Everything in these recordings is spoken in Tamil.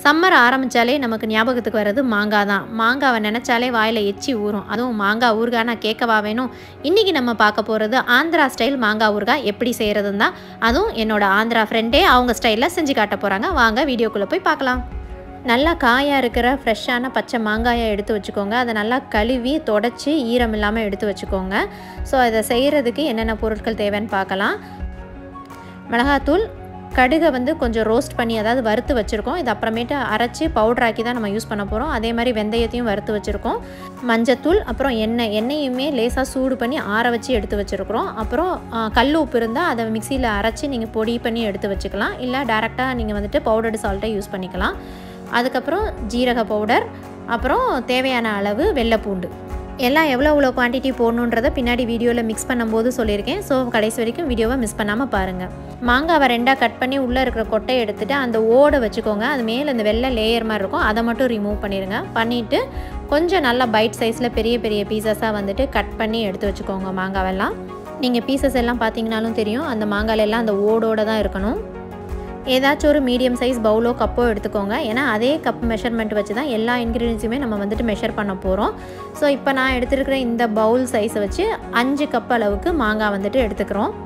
சம்மர் ஆரம்பித்தாலே நமக்கு ஞாபகத்துக்கு வர்றது மாங்காய் தான் மாங்காவை நினச்சாலே வாயில் எச்சி ஊறும் அதுவும் மாங்காய் ஊறுகாய் நான் கேட்கவா வேணும் இன்றைக்கி நம்ம பார்க்க போகிறது ஆந்திரா ஸ்டைல் மாங்காய் ஊறுகாய் எப்படி செய்கிறதுன்னு தான் அதுவும் என்னோட ஆந்திரா ஃப்ரெண்டே அவங்க ஸ்டைலில் செஞ்சு காட்ட போகிறாங்க வாங்க வீடியோக்குள்ளே போய் பார்க்கலாம் நல்லா காயாக இருக்கிற ஃப்ரெஷ்ஷான பச்சை மாங்காயை எடுத்து வச்சுக்கோங்க அதை நல்லா கழுவி தொடச்சி ஈரம் இல்லாமல் எடுத்து வச்சுக்கோங்க ஸோ அதை செய்கிறதுக்கு என்னென்ன பொருட்கள் தேவைன்னு பார்க்கலாம் மிளகாத்தூள் கடுகை வந்து கொஞ்சம் ரோஸ்ட் பண்ணி அதாவது வறுத்து வச்சுருக்கோம் இது அப்புறமேட்டு அரைச்சி பவுடராக்கி தான் நம்ம யூஸ் பண்ண போகிறோம் அதே மாதிரி வெந்தயத்தையும் வறுத்து வச்சுருக்கோம் மஞ்சத்தூள் அப்புறம் எண்ணெய் எண்ணெயுமே லேசாக சூடு பண்ணி ஆற வச்சு எடுத்து வச்சுருக்குறோம் அப்புறம் கல் உப்பு இருந்தால் அதை மிக்சியில் அரைச்சி நீங்கள் பொடி பண்ணி எடுத்து வச்சுக்கலாம் இல்லை டேரெக்டாக நீங்கள் வந்துட்டு பவுடர்டு சால்ட்டை யூஸ் பண்ணிக்கலாம் அதுக்கப்புறம் ஜீரக பவுடர் அப்புறம் தேவையான அளவு வெள்ளைப்பூண்டு எல்லாம் எவ்வளோ எவ்வளோ குவான்டிட்டி போடணுன்றதை பின்னாடி வீடியோவில் மிக்ஸ் பண்ணும்போது சொல்லியிருக்கேன் ஸோ கடைசி வரைக்கும் வீடியோவை மிஸ் பண்ணாமல் பாருங்கள் மாங்காவை ரெண்டாக கட் பண்ணி உள்ளே இருக்கிற கொட்டையை எடுத்துகிட்டு அந்த ஓடை வச்சுக்கோங்க அது மேலே அந்த வெள்ளை லேயர் மாதிரி இருக்கும் அதை மட்டும் ரிமூவ் பண்ணிடுங்க பண்ணிவிட்டு கொஞ்சம் நல்லா பைட் சைஸில் பெரிய பெரிய பீசஸாக வந்துட்டு கட் பண்ணி எடுத்து வச்சுக்கோங்க மாங்காவெல்லாம் நீங்கள் பீசஸ் எல்லாம் பார்த்தீங்கனாலும் தெரியும் அந்த மாங்காலெல்லாம் அந்த ஓடோடு தான் இருக்கணும் ஏதாச்சும் ஒரு மீடியம் சைஸ் பவுலோ கப்போ எடுத்துக்கோங்க ஏன்னா அதே கப் மெஷர்மெண்ட் வச்சு தான் எல்லா இன்க்ரீடியன்ஸுமே நம்ம வந்துட்டு மெஷர் பண்ண போகிறோம் ஸோ இப்போ நான் எடுத்துருக்கிற இந்த பவுல் சைஸை வச்சு அஞ்சு கப் அளவுக்கு மாங்காய் வந்துட்டு எடுத்துக்கிறோம்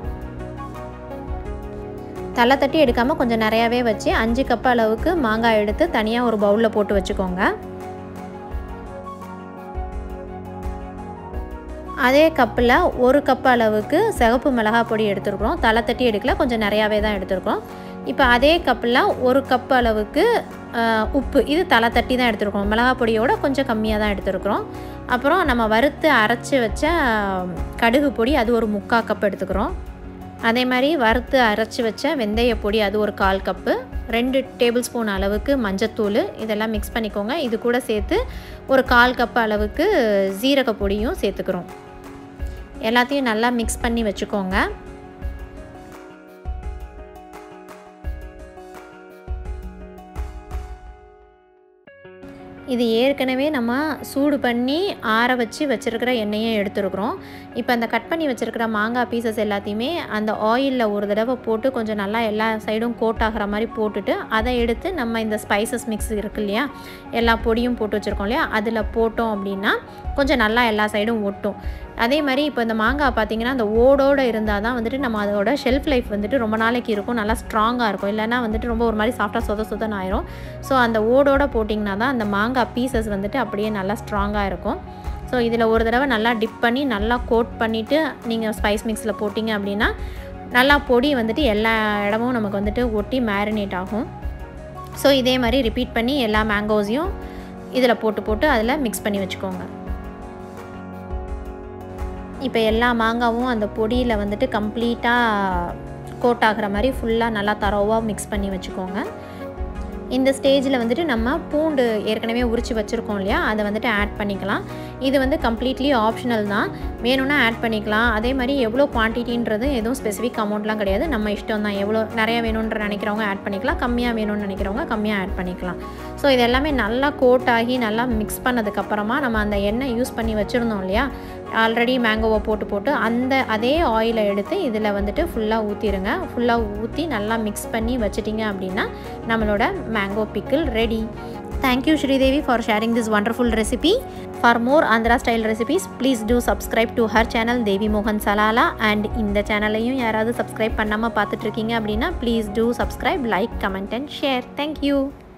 தலை தட்டி எடுக்காமல் கொஞ்சம் நிறையாவே வச்சு அஞ்சு கப் அளவுக்கு மாங்காய் எடுத்து தனியாக ஒரு பவுலில் போட்டு வச்சுக்கோங்க அதே கப்பில் ஒரு கப் அளவுக்கு சிகப்பு மிளகா பொடி எடுத்துருக்குறோம் தலை தட்டி எடுக்கல கொஞ்சம் நிறையாவே தான் எடுத்துருக்கோம் இப்போ அதே கப்பில் ஒரு கப் அளவுக்கு உப்பு இது தலை தட்டி தான் எடுத்துருக்கோம் மிளகா பொடியோட கொஞ்சம் கம்மியாக தான் எடுத்துருக்குறோம் அப்புறம் நம்ம வறுத்து அரைச்சி வச்ச கடுகு பொடி அது ஒரு முக்கால் கப் எடுத்துக்கிறோம் அதே மாதிரி வறுத்து அரைச்சி வச்ச வெந்தய பொடி அது ஒரு கால் கப்பு ரெண்டு டேபிள் ஸ்பூன் அளவுக்கு மஞ்சத்தூள் இதெல்லாம் மிக்ஸ் பண்ணிக்கோங்க இது கூட சேர்த்து ஒரு கால் கப் அளவுக்கு ஜீரக பொடியும் சேர்த்துக்கிறோம் எல்லாத்தையும் நல்லா மிக்ஸ் பண்ணி வச்சுக்கோங்க இது ஏற்கனவே நம்ம சூடு பண்ணி ஆற வச்சு வச்சுருக்கிற எண்ணெயை எடுத்துருக்குறோம் இப்போ அந்த கட் பண்ணி வச்சுருக்கிற மாங்காய் பீசஸ் எல்லாத்தையுமே அந்த ஆயிலில் ஒரு தடவை போட்டு கொஞ்சம் நல்லா எல்லா சைடும் கோட் ஆகிற மாதிரி போட்டுட்டு அதை எடுத்து நம்ம இந்த ஸ்பைசஸ் மிக்ஸ் இருக்கு இல்லையா எல்லா பொடியும் போட்டு வச்சுருக்கோம் இல்லையா அதில் போட்டோம் அப்படின்னா கொஞ்சம் நல்லா எல்லா சைடும் ஒட்டும் அதே மாதிரி இப்போ இந்த மாங்காய் பார்த்திங்கன்னா அந்த ஓடோடு இருந்தால் தான் வந்துட்டு நம்ம அதோட ஷெல்ஃப் லைஃப் வந்துட்டு ரொம்ப நாளைக்கு இருக்கும் நல்லா ஸ்ட்ராங்காக இருக்கும் இல்லைன்னா வந்துட்டு ரொம்ப ஒரு மாதிரி சாஃப்டாக சொத சொதன்னு ஆயிரும் ஸோ அந்த ஓடோட போட்டிங்கன்னா தான் அந்த மாங்காய் பீசஸ் வந்துட்டு அப்படியே நல்லா ஸ்ட்ராங்காக இருக்கும் ஸோ இதில் ஒரு தடவை நல்லா டிப் பண்ணி நல்லா கோட் பண்ணிவிட்டு நீங்கள் ஸ்பைஸ் மிக்ஸில் போட்டிங்க அப்படின்னா நல்லா பொடி வந்துட்டு எல்லா இடமும் நமக்கு வந்துட்டு ஒட்டி மேரினேட் ஆகும் ஸோ இதே மாதிரி ரிப்பீட் பண்ணி எல்லா மேங்கோஸையும் இதில் போட்டு போட்டு அதில் மிக்ஸ் பண்ணி வச்சுக்கோங்க இப்போ எல்லா மாங்காவும் அந்த பொடியில் வந்துட்டு கம்ப்ளீட்டாக கோட் ஆகிற மாதிரி ஃபுல்லாக நல்லா தரோவாக மிக்ஸ் பண்ணி வச்சுக்கோங்க இந்த ஸ்டேஜில் வந்துட்டு நம்ம பூண்டு ஏற்கனவே உரித்து வச்சுருக்கோம் இல்லையா அதை வந்துட்டு ஆட் பண்ணிக்கலாம் இது வந்து கம்ப்ளீட்லி ஆப்ஷனல் தான் வேணும்னா ஆட் பண்ணிக்கலாம் அதே மாதிரி எவ்வளோ குவான்டிட்டின்றது எதுவும் ஸ்பெசிஃபிக் அமௌண்ட்லாம் கிடையாது நம்ம இஷ்டம் தான் எவ்வளோ நிறையா வேணுன்ற நினைக்கிறவங்க ஆட் பண்ணிக்கலாம் கம்மியாக வேணும்னு நினைக்கிறவங்க கம்மியாக ஆட் பண்ணிக்கலாம் ஸோ இது எல்லாமே நல்லா கோட் ஆகி நல்லா மிக்ஸ் பண்ணதுக்கப்புறமா நம்ம அந்த எண்ணெய் யூஸ் பண்ணி வச்சுருந்தோம் இல்லையா ஆல்ரெடி மேங்கோவை போட்டு போட்டு அந்த அதே ஆயிலை எடுத்து இதில் வந்துட்டு ஃபுல்லாக ஊற்றிடுங்க ஃபுல்லாக ஊற்றி நல்லா மிக்ஸ் பண்ணி வச்சிட்டிங்க அப்படின்னா நம்மளோட mango pickle ready thank you Sridevi for sharing this wonderful recipe for more Andhra style recipes please do subscribe to her channel Devi மோகன் சலாலா அண்ட் இந்த சேனலையும் யாராவது சப்ஸ்கிரைப் பண்ணாமல் பார்த்துட்ருக்கீங்க அப்படின்னா please do subscribe like comment and share thank you